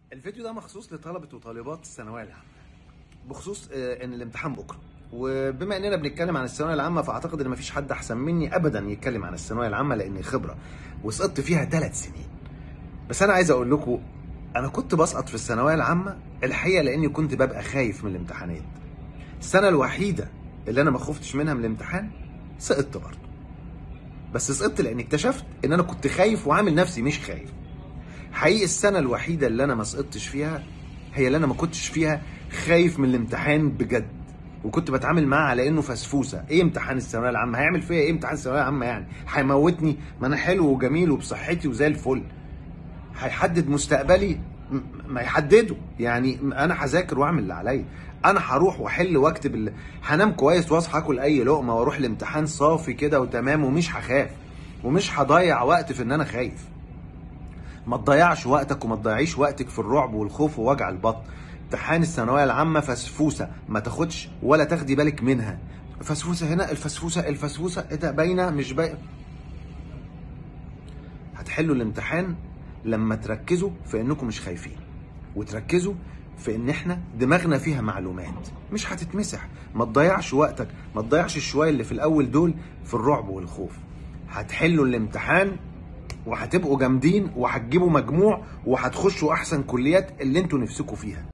الفيديو ده مخصوص لطلبة وطالبات الثانوية العامة بخصوص آه، ان الامتحان بكره وبما اننا بنتكلم عن الثانويه العامه فاعتقد ان مفيش حد احسن مني ابدا يتكلم عن الثانويه العامه لاني خبره وسقطت فيها ثلاث سنين بس انا عايز اقول لكم انا كنت بسقط في الثانويه العامه الحقيقه لاني كنت ببقى خايف من الامتحانات السنه الوحيده اللي انا ما خفتش منها من الامتحان سقطت برضه بس سقطت لاني اكتشفت ان انا كنت خايف وعامل نفسي مش خايف حقيقي السنه الوحيده اللي انا ما سقطتش فيها هي اللي انا ما كنتش فيها خايف من الامتحان بجد وكنت بتعامل معاه على انه فسفوسه ايه امتحان الثانويه العامه هيعمل فيا ايه امتحان الثانويه العامه يعني هيموتني ما انا حلو وجميل وبصحتي وزي الفل هيحدد مستقبلي م- ما يحدده يعني انا هذاكر واعمل اللي عليا انا هروح واحل واكتب اللي هنام كويس واصحى اكل اي لقمه واروح الامتحان صافي كده وتمام ومش هخاف ومش هضيع وقت في ان انا خايف ما تضيعش وقتك وما تضيعيش وقتك في الرعب والخوف ووجع البطن امتحان الثانويه العامه فسفوسه ما تاخدش ولا تاخدي بالك منها فسفوسه هنا الفسفوسه الفسفوسه ايه ده باينه مش باينه هتحلوا الامتحان لما تركزوا في انكم مش خايفين وتركزوا في ان احنا دماغنا فيها معلومات مش هتتمسح ما تضيعش وقتك ما تضيعش الشويه اللي في الاول دول في الرعب والخوف هتحلوا الامتحان وهتبقوا جامدين وهتجيبوا مجموع وهتخشوا احسن كليات اللي انتوا نفسكوا فيها